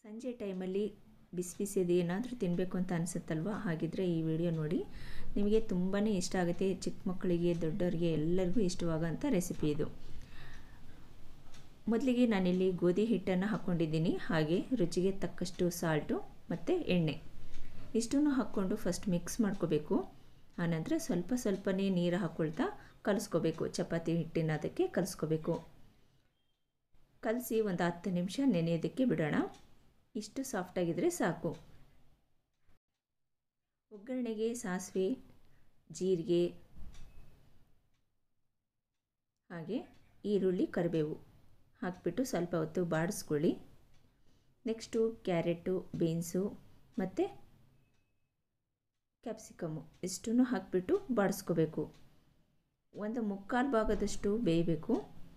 ಸಂಜೆ ಟೈಮಲ್ಲಿ ಬಿಸಿ ಬಿಸಿದು ಏನಾದರೂ ತಿನ್ನಬೇಕು ಅಂತ ಅನಿಸುತ್ತಲ್ವ ಹಾಗಿದ್ದರೆ ಈ ವಿಡಿಯೋ ನೋಡಿ ನಿಮಗೆ ತುಂಬಾ ಇಷ್ಟ ಆಗುತ್ತೆ ಚಿಕ್ಕ ಮಕ್ಕಳಿಗೆ ದೊಡ್ಡವರಿಗೆ ಎಲ್ಲರಿಗೂ ಇಷ್ಟವಾಗೋಂಥ ರೆಸಿಪಿ ಇದು ಮೊದಲಿಗೆ ನಾನಿಲ್ಲಿ ಗೋಧಿ ಹಿಟ್ಟನ್ನು ಹಾಕ್ಕೊಂಡಿದ್ದೀನಿ ಹಾಗೆ ರುಚಿಗೆ ತಕ್ಕಷ್ಟು ಸಾಲ್ಟು ಮತ್ತು ಎಣ್ಣೆ ಇಷ್ಟನ್ನು ಹಾಕ್ಕೊಂಡು ಫಸ್ಟ್ ಮಿಕ್ಸ್ ಮಾಡ್ಕೋಬೇಕು ಆನಂತರ ಸ್ವಲ್ಪ ಸ್ವಲ್ಪನೇ ನೀರು ಹಾಕ್ಕೊಳ್ತಾ ಕಲಿಸ್ಕೋಬೇಕು ಚಪಾತಿ ಹಿಟ್ಟಿನ ಅದಕ್ಕೆ ಕಲಿಸ್ಕೋಬೇಕು ಕಲಸಿ ಒಂದು ಹತ್ತು ನಿಮಿಷ ನೆನೆಯೋದಕ್ಕೆ ಬಿಡೋಣ ಇಷ್ಟು ಸಾಫ್ಟಾಗಿದ್ದರೆ ಸಾಕು ಒಗ್ಗರಣೆಗೆ ಸಾಸಿವೆ ಜೀರಿಗೆ ಹಾಗೆ ಈರುಳ್ಳಿ ಕರಿಬೇವು ಹಾಕಿಬಿಟ್ಟು ಸ್ವಲ್ಪ ಹೊತ್ತು ಬಾಡಿಸ್ಕೊಳ್ಳಿ ನೆಕ್ಸ್ಟು ಕ್ಯಾರೆಟು ಬೀನ್ಸು ಮತ್ತು ಕ್ಯಾಪ್ಸಿಕಮ್ಮು ಇಷ್ಟನ್ನು ಹಾಕಿಬಿಟ್ಟು ಬಾಡಿಸ್ಕೋಬೇಕು ಒಂದು ಮುಕ್ಕಾಲು ಭಾಗದಷ್ಟು ಬೇಯಬೇಕು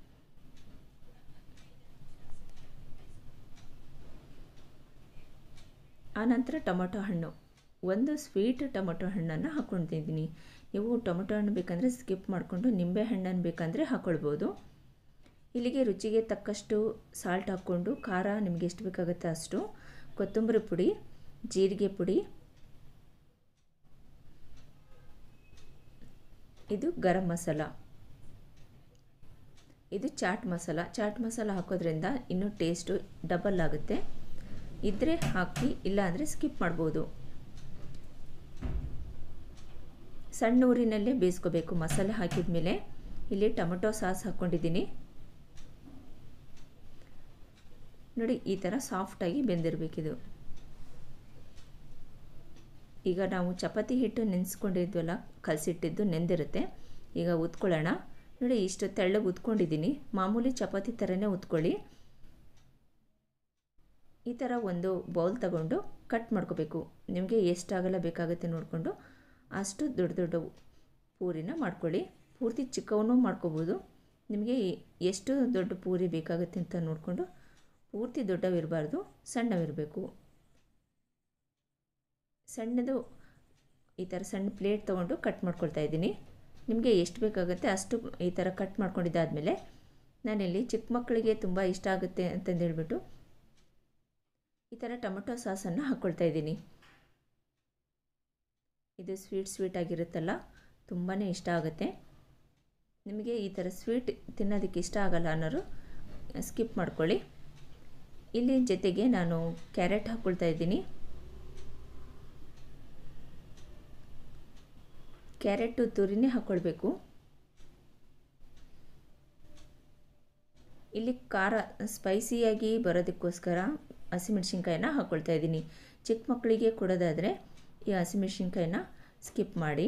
ಆನಂತರ ಟೊಮೊಟೊ ಹಣ್ಣು ಒಂದು ಸ್ವೀಟ್ ಟೊಮೊಟೊ ಹಣ್ಣನ್ನು ಹಾಕ್ಕೊಳ್ತಿದ್ದೀನಿ ನೀವು ಟೊಮೊಟೊ ಹಣ್ಣು ಬೇಕಂದರೆ ಸ್ಕಿಪ್ ಮಾಡಿಕೊಂಡು ನಿಂಬೆ ಹಣ್ಣನ್ನು ಬೇಕಂದರೆ ಹಾಕ್ಕೊಳ್ಬೋದು ಇಲ್ಲಿಗೆ ರುಚಿಗೆ ತಕ್ಕಷ್ಟು ಸಾಲ್ಟ್ ಹಾಕ್ಕೊಂಡು ಖಾರ ನಿಮಗೆ ಎಷ್ಟು ಬೇಕಾಗುತ್ತೆ ಅಷ್ಟು ಕೊತ್ತಂಬರಿ ಪುಡಿ ಜೀರಿಗೆ ಪುಡಿ ಇದು ಗರಂ ಮಸಾಲ ಇದು ಚಾಟ್ ಮಸಾಲ ಚಾಟ್ ಮಸಾಲ ಹಾಕೋದ್ರಿಂದ ಇನ್ನೂ ಟೇಸ್ಟು ಡಬಲ್ ಆಗುತ್ತೆ ಇದ್ದರೆ ಹಾಕಿ ಇಲ್ಲ ಅಂದರೆ ಸ್ಕಿಪ್ ಮಾಡ್ಬೋದು ಸಣ್ಣ ಊರಿನಲ್ಲೇ ಬೇಯಿಸ್ಕೋಬೇಕು ಮಸಾಲೆ ಹಾಕಿದ ಮೇಲೆ ಇಲ್ಲಿ ಟೊಮೊಟೊ ಸಾಸ್ ಹಾಕ್ಕೊಂಡಿದ್ದೀನಿ ನೋಡಿ ಈ ಥರ ಸಾಫ್ಟಾಗಿ ಬೆಂದಿರಬೇಕಿದು ಈಗ ನಾವು ಚಪಾತಿ ಹಿಟ್ಟು ನೆನೆಸ್ಕೊಂಡಿದ್ವಲ್ಲ ಕಲಸಿಟ್ಟಿದ್ದು ನೆಂದಿರುತ್ತೆ ಈಗ ಉತ್ಕೊಳ್ಳೋಣ ನೋಡಿ ಇಷ್ಟು ತೆಳ್ಳಗೆ ಉತ್ಕೊಂಡಿದ್ದೀನಿ ಮಾಮೂಲಿ ಚಪಾತಿ ಥರನೇ ಉತ್ಕೊಳ್ಳಿ ಈ ಥರ ಒಂದು ಬೌಲ್ ತಗೊಂಡು ಕಟ್ ಮಾಡ್ಕೋಬೇಕು ನಿಮಗೆ ಎಷ್ಟು ಆಗಲ್ಲ ಬೇಕಾಗುತ್ತೆ ನೋಡಿಕೊಂಡು ಅಷ್ಟು ದೊಡ್ಡ ದೊಡ್ಡ ಪೂರಿನ ಮಾಡ್ಕೊಳ್ಳಿ ಪೂರ್ತಿ ಚಿಕ್ಕವನ್ನೂ ಮಾಡ್ಕೋಬೋದು ನಿಮಗೆ ಎಷ್ಟು ದೊಡ್ಡ ಪೂರಿ ಬೇಕಾಗುತ್ತೆ ಅಂತ ನೋಡಿಕೊಂಡು ಪೂರ್ತಿ ದೊಡ್ಡವಿರಬಾರ್ದು ಸಣ್ಣವಿರಬೇಕು ಸಣ್ಣದು ಈ ಥರ ಸಣ್ಣ ಪ್ಲೇಟ್ ತೊಗೊಂಡು ಕಟ್ ಮಾಡ್ಕೊಳ್ತಾ ಇದ್ದೀನಿ ನಿಮಗೆ ಎಷ್ಟು ಬೇಕಾಗುತ್ತೆ ಅಷ್ಟು ಈ ಥರ ಕಟ್ ಮಾಡ್ಕೊಂಡಿದ್ದಾದಮೇಲೆ ನಾನಿಲ್ಲಿ ಚಿಕ್ಕ ಮಕ್ಕಳಿಗೆ ತುಂಬ ಇಷ್ಟ ಆಗುತ್ತೆ ಅಂತಂದೇಳ್ಬಿಟ್ಟು ಈ ಥರ ಟೊಮೊಟೊ ಸಾಸನ್ನು ಹಾಕ್ಕೊಳ್ತಾ ಇದ್ದೀನಿ ಇದು ಸ್ವೀಟ್ ಸ್ವೀಟ್ ಆಗಿರುತ್ತಲ್ಲ ತುಂಬಾ ಇಷ್ಟ ಆಗುತ್ತೆ ನಿಮಗೆ ಈ ಥರ ಸ್ವೀಟ್ ತಿನ್ನೋದಕ್ಕೆ ಇಷ್ಟ ಆಗಲ್ಲ ಅನ್ನೋರು ಸ್ಕಿಪ್ ಮಾಡ್ಕೊಳ್ಳಿ ಇಲ್ಲಿ ಜೊತೆಗೆ ನಾನು ಕ್ಯಾರೆಟ್ ಹಾಕ್ಕೊಳ್ತಾ ಇದ್ದೀನಿ ಕ್ಯಾರೆಟು ತುರಿನೇ ಹಾಕ್ಕೊಳ್ಬೇಕು ಇಲ್ಲಿ ಖಾರ ಸ್ಪೈಸಿಯಾಗಿ ಬರೋದಕ್ಕೋಸ್ಕರ ಹಸಿಮೆಣ್ಸಿನ್ಕಾಯಿನ ಹಾಕ್ಕೊಳ್ತಾ ಇದ್ದೀನಿ ಚಿಕ್ಕ ಮಕ್ಕಳಿಗೆ ಕೊಡೋದಾದರೆ ಈ ಹಸಿಮೆಣ್ಸಿನ್ಕಾಯಿನ ಸ್ಕಿಪ್ ಮಾಡಿ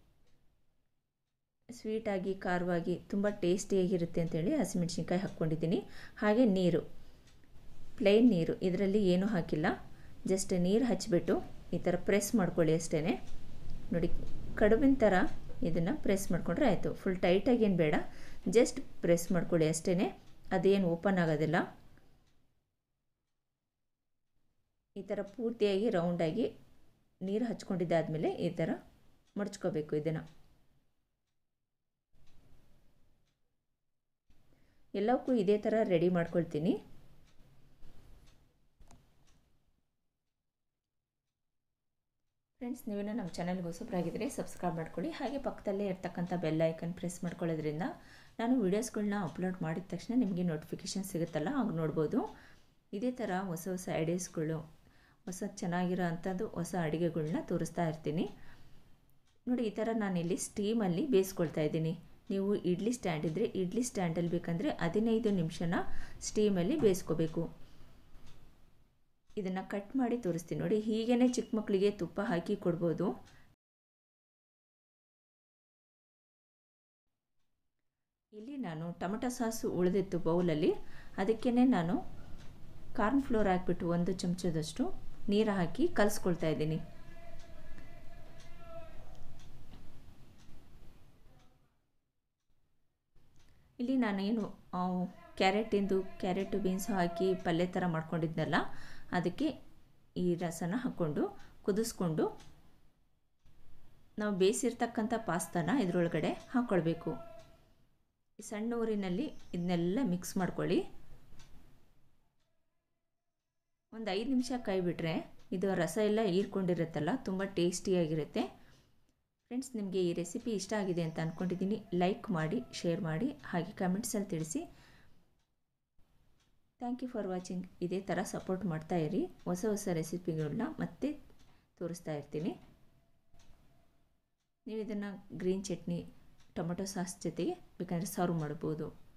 ಸ್ವೀಟಾಗಿ ಖಾರವಾಗಿ ತುಂಬ ಟೇಸ್ಟಿಯಾಗಿರುತ್ತೆ ಅಂತೇಳಿ ಹಸಿಮೆಣ್ಸಿನ್ಕಾಯಿ ಹಾಕ್ಕೊಂಡಿದ್ದೀನಿ ಹಾಗೆ ನೀರು ಪ್ಲೇನ್ ನೀರು ಇದರಲ್ಲಿ ಏನೂ ಹಾಕಿಲ್ಲ ಜಸ್ಟ್ ನೀರು ಹಚ್ಚಿಬಿಟ್ಟು ಈ ಥರ ಪ್ರೆಸ್ ಮಾಡ್ಕೊಳ್ಳಿ ಅಷ್ಟೇ ನೋಡಿ ಕಡುಬಿನ ಥರ ಇದನ್ನು ಪ್ರೆಸ್ ಮಾಡಿಕೊಂಡ್ರೆ ಆಯಿತು ಫುಲ್ ಟೈಟಾಗಿ ಏನು ಬೇಡ ಜಸ್ಟ್ ಪ್ರೆಸ್ ಮಾಡ್ಕೊಳ್ಳಿ ಅಷ್ಟೇ ಅದೇನು ಓಪನ್ ಆಗೋದಿಲ್ಲ ಈ ಥರ ಪೂರ್ತಿಯಾಗಿ ರೌಂಡಾಗಿ ನೀರು ಹಚ್ಕೊಂಡಿದ್ದಾದಮೇಲೆ ಈ ಥರ ಮಡ್ಚ್ಕೋಬೇಕು ಇದನ್ನು ಎಲ್ಲವಕ್ಕೂ ಇದೇ ಥರ ರೆಡಿ ಮಾಡ್ಕೊಳ್ತೀನಿ ಫ್ರೆಂಡ್ಸ್ ನೀವೇನೋ ನಮ್ಮ ಚಾನಲ್ಗೆ ಹೊಸಬ್ರಾಗಿದ್ದರೆ ಸಬ್ಸ್ಕ್ರೈಬ್ ಮಾಡ್ಕೊಳ್ಳಿ ಹಾಗೆ ಪಕ್ಕದಲ್ಲೇ ಇರ್ತಕ್ಕಂಥ ಬೆಲ್ ಐಕನ್ ಪ್ರೆಸ್ ಮಾಡ್ಕೊಳ್ಳೋದ್ರಿಂದ ನಾನು ವೀಡಿಯೋಸ್ಗಳನ್ನ ಅಪ್ಲೋಡ್ ಮಾಡಿದ ತಕ್ಷಣ ನಿಮಗೆ ನೋಟಿಫಿಕೇಷನ್ ಸಿಗುತ್ತಲ್ಲ ಆಗ ನೋಡ್ಬೋದು ಇದೇ ಥರ ಹೊಸ ಹೊಸ ಐಡಿಯಾಸ್ಗಳು ಹೊಸ ಚೆನ್ನಾಗಿರೋ ಅಂಥದ್ದು ಹೊಸ ಅಡುಗೆಗಳ್ನ ತೋರಿಸ್ತಾ ಇರ್ತೀನಿ ನೋಡಿ ಈ ಥರ ನಾನಿಲ್ಲಿ ಸ್ಟೀಮಲ್ಲಿ ಬೇಯಿಸ್ಕೊಳ್ತಾ ಇದ್ದೀನಿ ನೀವು ಇಡ್ಲಿ ಸ್ಟ್ಯಾಂಡ್ ಇದ್ದರೆ ಇಡ್ಲಿ ಸ್ಟ್ಯಾಂಡಲ್ಲಿ ಬೇಕಂದರೆ ಹದಿನೈದು ನಿಮಿಷನ ಸ್ಟೀಮಲ್ಲಿ ಬೇಯಿಸ್ಕೋಬೇಕು ಇದನ್ನು ಕಟ್ ಮಾಡಿ ತೋರಿಸ್ತೀನಿ ನೋಡಿ ಹೀಗೇ ಚಿಕ್ಕ ಮಕ್ಕಳಿಗೆ ತುಪ್ಪ ಹಾಕಿ ಕೊಡ್ಬೋದು ಇಲ್ಲಿ ನಾನು ಟೊಮಟೊ ಸಾಸು ಉಳಿದಿತ್ತು ಬೌಲಲ್ಲಿ ಅದಕ್ಕೇ ನಾನು ಕಾರ್ನ್ ಫ್ಲೋರ್ ಹಾಕಿಬಿಟ್ಟು ಒಂದು ಚಮಚದಷ್ಟು ನೀರು ಹಾಕಿ ಕಲಿಸ್ಕೊಳ್ತಾ ಇದ್ದೀನಿ ಇಲ್ಲಿ ನಾನೇನು ಕ್ಯಾರೆಟಿಂದು ಕ್ಯಾರೆಟು ಬೀನ್ಸು ಹಾಕಿ ಪಲ್ಯ ಥರ ಮಾಡ್ಕೊಂಡಿದ್ನಲ್ಲ ಅದಕ್ಕೆ ಈ ರಸನ ಹಾಕ್ಕೊಂಡು ಕುದಿಸ್ಕೊಂಡು ನಾವು ಬೇಯಿಸಿರ್ತಕ್ಕಂಥ ಪಾಸ್ತಾನ ಇದರೊಳಗಡೆ ಹಾಕ್ಕೊಳ್ಬೇಕು ಸಣ್ಣ ಊರಿನಲ್ಲಿ ಇದನ್ನೆಲ್ಲ ಮಿಕ್ಸ್ ಮಾಡ್ಕೊಳ್ಳಿ ಒಂದು ಐದು ನಿಮಿಷ ಕೈ ಬಿಟ್ಟರೆ ಇದು ರಸ ಎಲ್ಲ ಹೀರ್ಕೊಂಡಿರುತ್ತಲ್ಲ ತುಂಬ ಟೇಸ್ಟಿಯಾಗಿರುತ್ತೆ ಫ್ರೆಂಡ್ಸ್ ನಿಮಗೆ ಈ ರೆಸಿಪಿ ಇಷ್ಟ ಆಗಿದೆ ಅಂತ ಅಂದ್ಕೊಂಡಿದ್ದೀನಿ ಲೈಕ್ ಮಾಡಿ ಶೇರ್ ಮಾಡಿ ಹಾಗೆ ಕಮೆಂಟ್ಸಲ್ಲಿ ತಿಳಿಸಿ ಥ್ಯಾಂಕ್ ಯು ಫಾರ್ ವಾಚಿಂಗ್ ಇದೇ ಥರ ಸಪೋರ್ಟ್ ಮಾಡ್ತಾ ಇರಿ ಹೊಸ ಹೊಸ ರೆಸಿಪಿಗಳನ್ನ ಮತ್ತೆ ತೋರಿಸ್ತಾ ಇರ್ತೀನಿ ನೀವು ಇದನ್ನು ಗ್ರೀನ್ ಚಟ್ನಿ ಟೊಮೆಟೊ ಸಾಸ್ ಜೊತೆಗೆ ಬೇಕಾದರೆ ಸರ್ವ್ ಮಾಡ್ಬೋದು